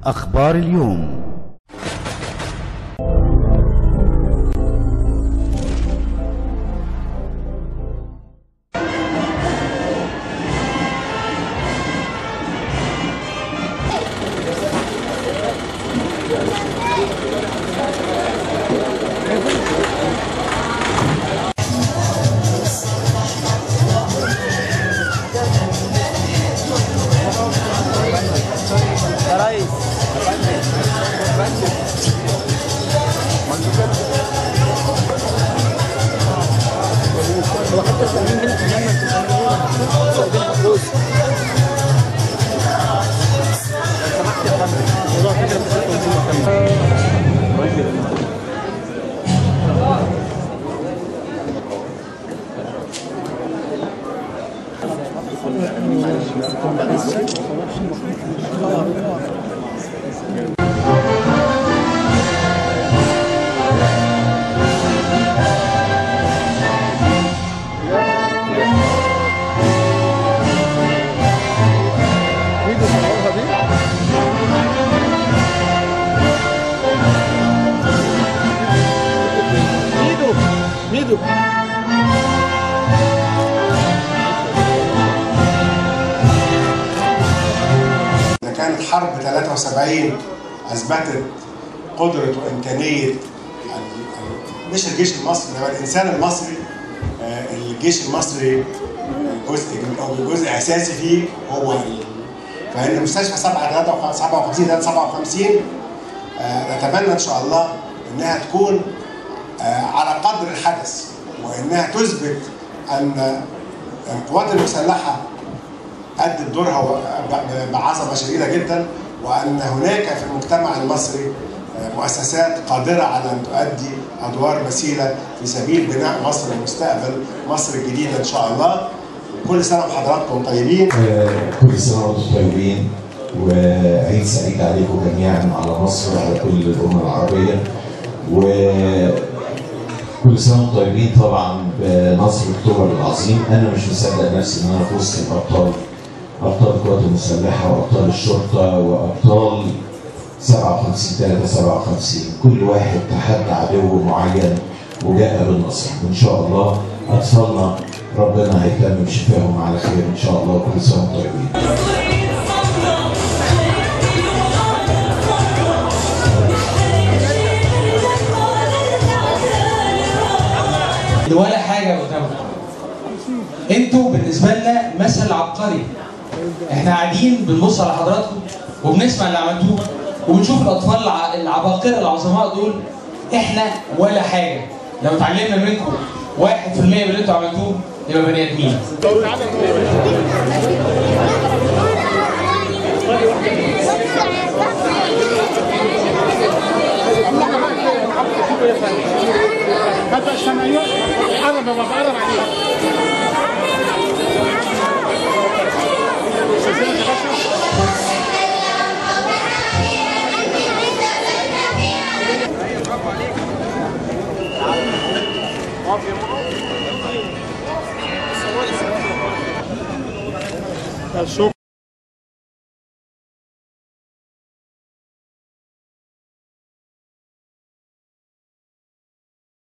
أخبار اليوم يا ريس هو حتى التأمين هنا في الجنة سايبينها فلوس لو سمحت يا فندم موضوع فكرة مش ميدو ميدو إذا كانت حرب 73 أثبتت قدرة وإمكانية ال- ال- مش الجيش المصري إنما الإنسان المصري آه، الجيش المصري آه، جزء أو جزء أساسي فيه هو ال- فإن مستشفى 7 57 57 آه، نتمنى إن شاء الله إنها تكون آه، على قدر الحدث وإنها تثبت أن القوات المسلحة أدت دورها و- ب- بعظمة شديدة جدا وأن هناك في المجتمع المصري آه، مؤسسات قادرة على أن تؤدي أدوار مثيلة في سبيل بناء مصر المستقبل مصر الجديدة إن شاء الله كل سنة وحضراتكم طيبين كل سنة وانتم طيبين وعيد سعيد عليكم جميعا على مصر وعلى كل الأمة العربية وكل سنة وانتم طيبين طبعا بنصر أكتوبر العظيم أنا مش مصدق نفسي إن أنا في وسط الأبطال أبطال القوات المسلحة وأبطال الشرطة وأبطال 57 3 57 كل واحد تحدى عدو معين وجاء بالنصر وإن شاء الله أطفالنا ربنا هيتم شفاهم على خير إن شاء الله كل سنة وانتم طيبين ولا حاجه قدامكم انتوا بالنسبه لنا مثل عبقري احنا قاعدين بنبص على حضراتكم وبنسمع اللي عملتوه وبنشوف الاطفال الع- العباقره العظماء دول احنا ولا حاجه لو اتعلمنا منكم 1% من اللي انتوا عملتوه يبقى بني ادمين هات عشان ايوه قرب يا بابا قرب عليك شايفينك يا باشا شكرا